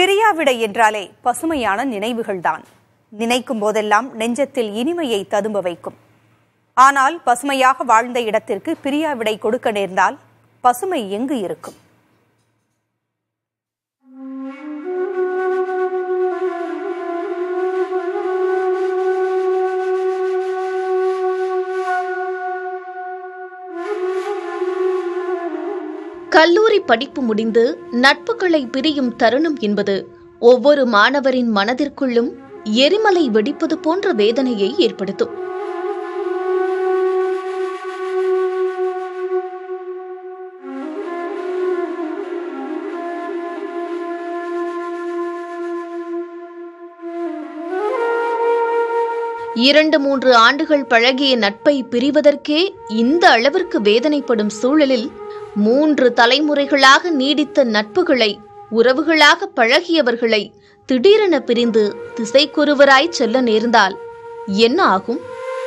பிரியாவிடை என்றாலே பசுமையான நினைவுகள்தான் நினைக்கும் போதெல்லாம் நெஞ்சத்தில் இனிமையை ததும்ப வைக்கும் ஆனால் பசுமையாக வாழ்ந்த இடத்திற்கு பிரியாவிடை கொடுக்க நேர்ந்தால் பசுமை எங்கு இருக்கும் கல்லூரி படிப்பு முடிந்து நட்புகளை பிரியும் தருணம் என்பது ஒவ்வொரு மாணவரின் மனதிற்குள்ளும் எரிமலை வெடிப்பது போன்ற வேதனையை ஏற்படுத்தும் இரண்டு மூன்று ஆண்டுகள் பழகிய நட்பை பிரிவதற்கே இந்த அளவிற்கு வேதனைப்படும் சூழலில் மூன்று தலைமுறைகளாக நீடித்த நட்புகளை உறவுகளாக பழகியவர்களை திடீரென பிரிந்து திசைக்குருவராய் செல்ல நேர்ந்தால் என்ன ஆகும்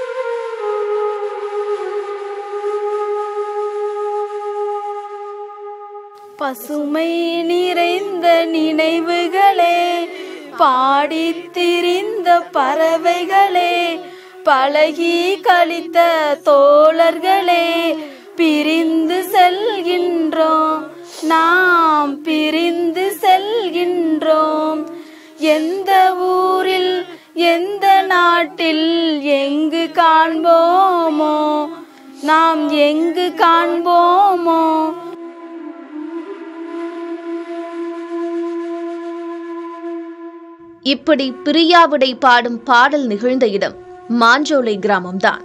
பசுமை நிறைந்த நினைவுகளே பாடித் திரிந்த பறவைகளே பழகி கழித்த தோழர்களே பிரிந்து செல்கின்றோம் நாம் பிரிந்து செல்கின்றோம் எந்த ஊரில் எந்த நாட்டில் எங்கு காண்போமோ நாம் எங்கு காண்போமோ இப்படி பிரியாவிடை பாடும் பாடல் நிகழ்ந்த இடம் மாஞ்சோலை கிராமம்தான்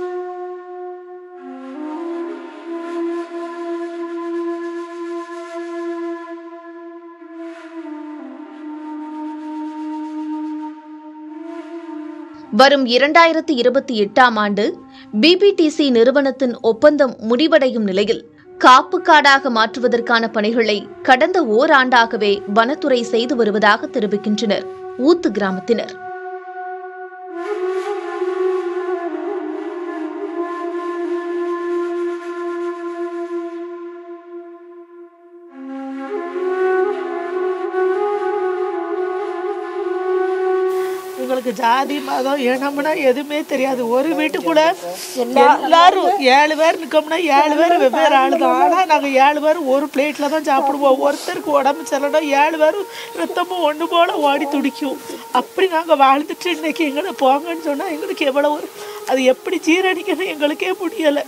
வரும் இரண்டாயிரத்தி இருபத்தி எட்டாம் ஆண்டு பிபிடிசி நிறுவனத்தின் ஒப்பந்தம் முடிவடையும் நிலையில் காப்பு காடாக மாற்றுவதற்கான பணிகளை கடந்த ஓராண்டாகவே வனத்துறை செய்து வருவதாக தெரிவிக்கின்றனர் ஊத்து கிராமத்தினர் எங்களுக்கு ஜாதி மதம் இனம்னா எதுவுமே தெரியாது ஒரு வீட்டுக்குள்ள எல்லாரும் ஏழு பேர் நிற்கோம்னா ஏழு பேர் வெவ்வேறு ஆளு தான் ஆனால் நாங்கள் ஏழு பேர் ஒரு பிளேட்டில் தான் சாப்பிடுவோம் ஒருத்தருக்கு உடம்பு சரியில்லைனா ஏழு பேரும் ரத்தமும் ஒன்று போல ஓடி துடிக்கும் அப்படி நாங்கள் வாழ்ந்துட்டு இன்னைக்கு எங்களை போங்கன்னு சொன்னால் எங்களுக்கு எவ்வளோ ஒரு அது எப்படி ஜீரணிக்கணும் எங்களுக்கே முடியலை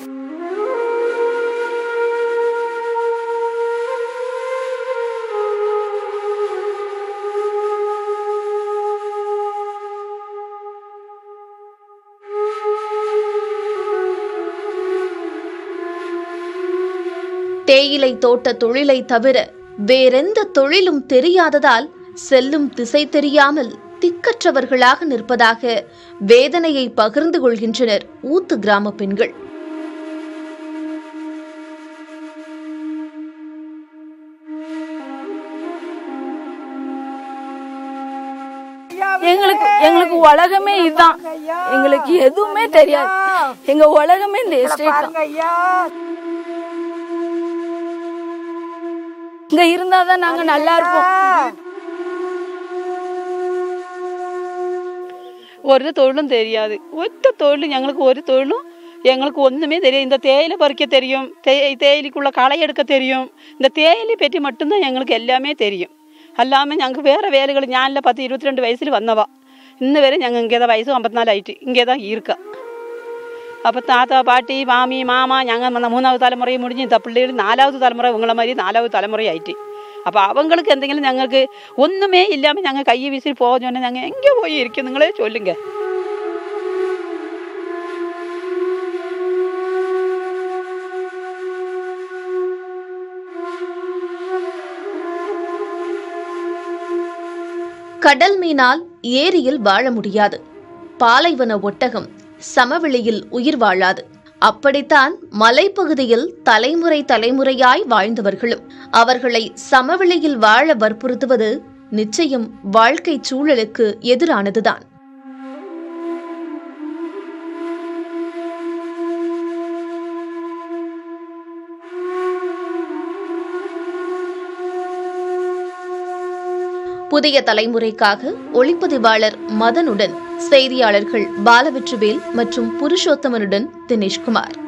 தேயிலை தோட்ட தொழிலை தவிர வேறெந்த தொழிலும் தெரியாததால் செல்லும் திசை தெரியாமல் திக்கற்றவர்களாக நிற்பதாக வேதனையை பகிர்ந்து கொள்கின்றனர் ஊத்து கிராம பெண்கள் எங்களுக்கு எங்களுக்கு உலகமே இதுதான் எங்களுக்கு எதுவுமே தெரியாது எங்க உலகமே இந்த எஸ்டேட் தான் இங்க இருந்தாதான் நாங்க நல்லா இருப்போம் ഒരു തൊഴിലും தெரியாது ഒറ്റ തൊഴിലും ഞങ്ങൾക്ക് ഒരു തൊഴിലും எங்களுக்கு ஒன்றுமே தெரியும் இந்த தேயிலை பறிக்க தெரியும் தே தேயிலைக்குள்ள களை எடுக்க தெரியும் இந்த தேயிலை பற்றி மட்டும்தான் எங்களுக்கு எல்லாமே தெரியும் அல்லாமல் ഞങ്ങൾക്ക് வேறு வேலைகள் ഞാനില്ല பத்து இருபத்தி ரெண்டு வயசில் வந்தவா இன்ன வரை ഞങ്ങൾ இங்கே தான் வயசு ஐம்பத்தினாலு ஆயிட்டு இங்கே தான் இருக்க அப்போ தாத்தா பாட்டி மாமி மாமா ഞങ്ങൾ வந்த மூணாவது தலைமுறையை முடிஞ்சு இந்த பிள்ளைகள் நாலாவது தலைமுறை உங்களை மாதிரி நாலாவது தலைமுறை ஆயிட்டு അപ്പോൾ അവങ്ങൾക്ക് എന്തെങ്കിലും ഞങ്ങൾക്ക് ഒന്നുമേ ഇല്ലാமல் ഞങ്ങൾ കൈ വീശി പോകാൻ சொன்னால் ഞങ്ങൾ എங்கே പോയി ഇരിക്കും നിങ്ങളെ ചൊല്ലുങ്ക கடல் மீனால் ஏரியில் வாழ முடியாது பாலைவன ஒட்டகம் சமவெளியில் உயிர் வாழாது அப்படித்தான் மலைப்பகுதியில் தலைமுறை தலைமுறையாய் வாழ்ந்தவர்களும் அவர்களை சமவெளியில் வாழ வற்புறுத்துவது நிச்சயம் வாழ்க்கை சூழலுக்கு எதிரானதுதான் புதிய தலைமுறைக்காக ஒளிப்பதிவாளர் மதனுடன் செய்தியாளர்கள் பாலவெற்றுவேல் மற்றும் புருஷோத்தமனுடன் தினேஷ்குமார்